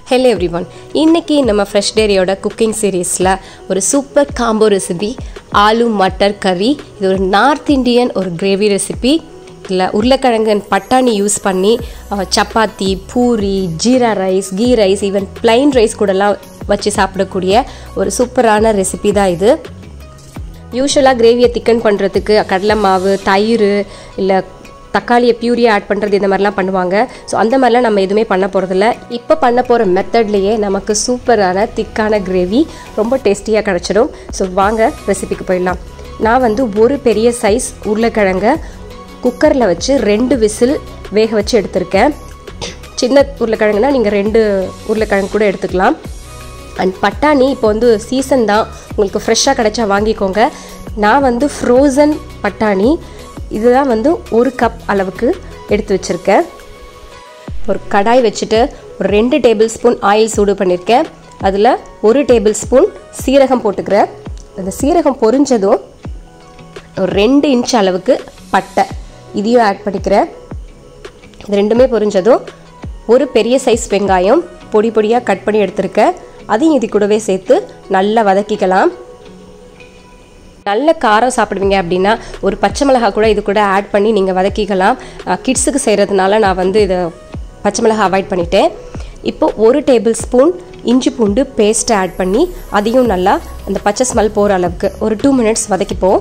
hello every one இன்றைக்கி நம்ம fresh டேரியோட cooking சீரீஸில் ஒரு super combo recipe aloo matar கறி இது ஒரு நார்த் இந்தியன் ஒரு கிரேவி ரெசிபி இல்லை உருளைக்கிழங்கு and பட்டாணி யூஸ் பண்ணி அஹ், chapati puri jeera rice ghee rice even plain rice கூடலாம் வச்சு சாப்பிடக்கூடிய ஒரு சூப்பரான ரெசிபி தான் இது யூஸ்வலாக கிரேவியை திக்கன் பண்ணுறதுக்கு கடலை மாவு தயிர் இல்லை தக்காளியை பியூரியை ஆட் பண்ணுறது இந்த மாதிரிலாம் பண்ணுவாங்க ஸோ அந்த மாதிரிலாம் நம்ம எதுவுமே பண்ண போகிறதில்ல இப்போ பண்ண போகிற மெத்தட்லேயே நமக்கு சூப்பரான திக்கான கிரேவி ரொம்ப டேஸ்டியாக கிடச்சிடும் ஸோ வாங்க ரெசிபிக்கு போயிடலாம் நான் வந்து ஒரு பெரிய சைஸ் உருளைக்கிழங்க குக்கரில் வச்சு ரெண்டு விசில் வேக வச்சு எடுத்திருக்கேன் சின்ன உருளைக்கிழங்குனா நீங்கள் ரெண்டு உருளைக்கிழங்கு கூட எடுத்துக்கலாம் அண்ட் பட்டாணி இப்போ வந்து சீசன் தான் உங்களுக்கு ஃப்ரெஷ்ஷாக கிடைச்சா வாங்கிக்கோங்க நான் வந்து ஃப்ரோசன் பட்டாணி இதுதான் வந்து ஒரு கப் அளவுக்கு எடுத்து வச்சுருக்கேன் ஒரு கடாய் வச்சுட்டு ஒரு ரெண்டு டேபிள் ஸ்பூன் ஆயில் சூடு பண்ணியிருக்கேன் அதில் ஒரு டேபிள் ஸ்பூன் சீரகம் போட்டுக்கிறேன் அந்த சீரகம் பொரிஞ்சதும் ஒரு ரெண்டு இன்ச் அளவுக்கு பட்டை இதையும் ஆட் பண்ணிக்கிறேன் இது ரெண்டுமே பொரிஞ்சதும் ஒரு பெரிய சைஸ் வெங்காயம் பொடி பொடியாக கட் பண்ணி எடுத்திருக்கேன் அதையும் இது கூடவே சேர்த்து நல்லா வதக்கிக்கலாம் நல்ல காரம் சாப்பிடுவீங்க அப்படின்னா ஒரு பச்சை மிளகாய் கூட இது கூட ஆட் பண்ணி நீங்கள் வதக்கிக்கலாம் கிட்ஸுக்கு செய்கிறதுனால நான் வந்து இதை பச்சை மிளகாய் அவாய்ட் பண்ணிட்டேன் இப்போ ஒரு டேபிள் ஸ்பூன் இஞ்சி பூண்டு பேஸ்ட்டை ஆட் பண்ணி அதையும் நல்லா அந்த பச்சை ஸ்மெல் போகிற அளவுக்கு ஒரு டூ மினிட்ஸ் வதக்கிப்போம்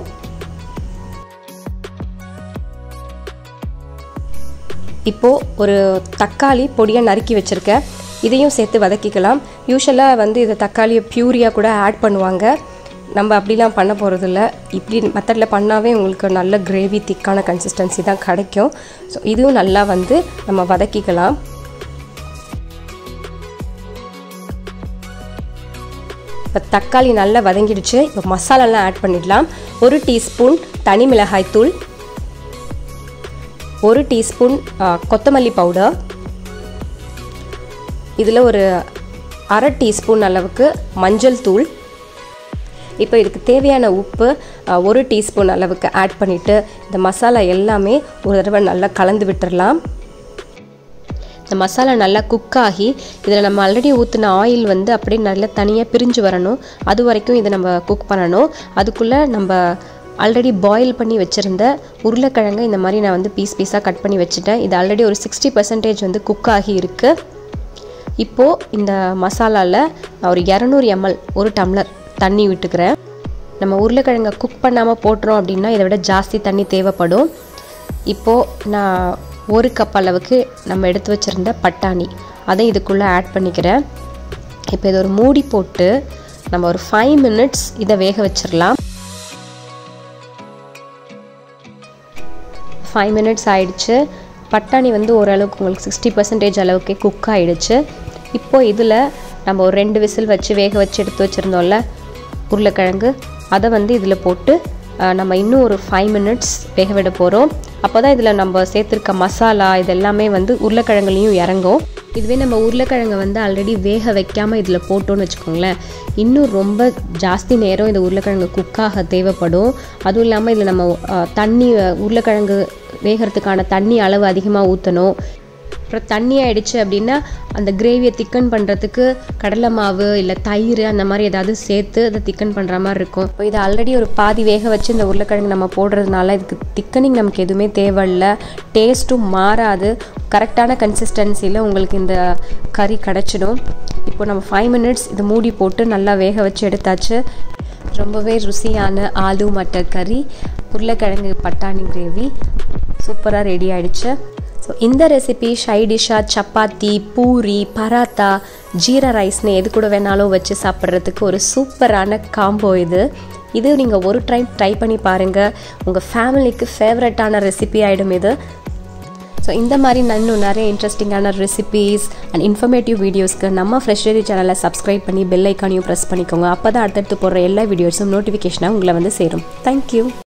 இப்போது ஒரு தக்காளி பொடியாக நறுக்கி வச்சுருக்கேன் இதையும் சேர்த்து வதக்கிக்கலாம் யூஸ்வலாக வந்து இதை தக்காளியை பியூரியாக கூட ஆட் பண்ணுவாங்க நம்ம அப்படிலாம் பண்ண போகிறதில்ல இப்படி மெத்தடில் பண்ணாவே உங்களுக்கு நல்ல கிரேவி திக்கான கன்சிஸ்டன்சி தான் கிடைக்கும் ஸோ இதுவும் நல்லா வந்து நம்ம வதக்கிக்கலாம் இப்போ தக்காளி நல்லா வதங்கிடுச்சு இப்போ மசாலாலாம் ஆட் பண்ணிடலாம் ஒரு டீஸ்பூன் தனி மிளகாய் தூள் ஒரு டீஸ்பூன் கொத்தமல்லி பவுடர் இதில் ஒரு அரை டீஸ்பூன் அளவுக்கு மஞ்சள் தூள் இப்போ இதுக்கு தேவையான உப்பு அஹ், ஒரு டீஸ்பூன் அளவுக்கு ஆட் பண்ணிவிட்டு இந்த மசாலா எல்லாமே ஒரு தடவை நல்லா கலந்து விட்டுறலாம் இந்த மசாலா நல்லா குக் ஆகி இதில் நம்ம ஆல்ரெடி ஊற்றின ஆயில் வந்து அப்படியே நல்லா தனியாக பிரிஞ்சு வரணும் அது வரைக்கும் இதை நம்ம குக் பண்ணணும் அதுக்குள்ளே நம்ம ஆல்ரெடி பாயில் பண்ணி வச்சுருந்த உருளைக்கிழங்கை இந்த மாதிரி நான் வந்து பீஸ் பீஸாக கட் பண்ணி வச்சுட்டேன் இது ஆல்ரெடி ஒரு சிக்ஸ்டி பர்சன்டேஜ் வந்து குக் ஆகி இருக்குது இப்போது இந்த மசாலாவில் நான் ஒரு இரநூறு எம்எல் ஒரு டம்ளர் தண்ணி விட்டுக்கிறேன் நம்ம உருளைக்கிழங்கை குக் பண்ணாமல் போட்டுறோம் அப்படின்னா இதை விட ஜாஸ்தி தண்ணி தேவைப்படும் இப்போது நான் ஒரு கப் அளவுக்கு நம்ம எடுத்து வச்சுருந்த பட்டாணி அதை இதுக்குள்ளே ஆட் பண்ணிக்கிறேன் இப்போ இதை ஒரு மூடி போட்டு நம்ம ஒரு ஃபைவ் மினிட்ஸ் இதை வேக வச்சிடலாம் ஃபைவ் மினிட்ஸ் ஆயிடுச்சு பட்டாணி வந்து ஓரளவுக்கு உங்களுக்கு சிக்ஸ்டி பர்சன்டேஜ் அளவுக்கு குக் ஆயிடுச்சு இப்போ இதில் நம்ம ஒரு ரெண்டு விசில் வச்சு வேக வச்சு எடுத்து வச்சுருந்தோம்ல உருளைக்கிழங்கு அதை வந்து இதில் போட்டு அஹ், நம்ம இன்னும் ஒரு ஃபைவ் மினிட்ஸ் வேக விட போகிறோம் அப்போ தான் இதில் நம்ம சேர்த்துருக்க மசாலா இது எல்லாமே வந்து உருளைக்கிழங்குலையும் இறங்கும் இதுவே நம்ம உருளைக்கிழங்கை வந்து ஆல்ரெடி வேக வைக்காமல் இதில் போட்டோன்னு வச்சுக்கோங்களேன் இன்னும் ரொம்ப ஜாஸ்தி நேரம் இந்த உருளைக்கிழங்கு குக்காக தேவைப்படும் அதுவும் இல்லாமல் இதில் நம்ம அஹ், தண்ணி அஹ், உருளைக்கிழங்கு வேகிறதுக்கான தண்ணி அளவு அதிகமாக ஊற்றணும் அப்புறம் தண்ணி ஆயிடுச்சு அப்படின்னா அந்த கிரேவியை திக்கன் பண்ணுறதுக்கு கடலை மாவு இல்லை தயிர் அந்த மாதிரி ஏதாவது சேர்த்து அதை திக்கன் பண்ணுற மாதிரி இருக்கும் இப்போ இது ஆல்ரெடி ஒரு பாதி வேக வச்சு இந்த உருளைக்கிழங்கு நம்ம போடுறதுனால இதுக்கு திக்கனிங் நமக்கு எதுவுமே தேவையில்ல டேஸ்ட்டும் மாறாது கரெக்டான கன்சிஸ்டன்சியில் உங்களுக்கு இந்த கறி கிடச்சிடும் இப்போ நம்ம ஃபைவ் மினிட்ஸ் இது மூடி போட்டு நல்லா வேக வச்சு எடுத்தாச்சு ரொம்பவே ருசியான ஆலு மட்டர் கறி உருளைக்கிழங்கு பட்டாணி கிரேவி சூப்பராக ரெடி ஆயிடுச்சு ஸோ இந்த ரெசிபி ஷை டிஷ்ஷாக சப்பாத்தி பூரி பராத்தா ஜீரா ரைஸ்னு எது கூட வேணாலும் வச்சு சாப்பிட்றதுக்கு ஒரு சூப்பரான காம்போ இது இது நீங்கள் ஒரு டைம் ட்ரை பண்ணி பாருங்கள் உங்கள் ஃபேமிலிக்கு ஃபேவரட்டான ரெசிபி ஆகிடும் இது ஸோ இந்த மாதிரி நான் இன்னும் நிறைய இன்ட்ரெஸ்டிங்கான ரெசிபீஸ் அண்ட் இன்ஃபர்மேட்டிவ் வீடியோஸ்க்கு நம்ம ஃப்ரெஷ்டரி சேனலை சப்ஸ்கிரைப் பண்ணி பெல் ஐக்கானையும் ப்ரெஸ் பண்ணிக்கோங்க அப்போ தான் அடுத்தடுத்து போடுற எல்லா வீடியோஸும் நோட்டிஃபிகேஷனாக உங்களை வந்து சேரும் தேங்க்யூ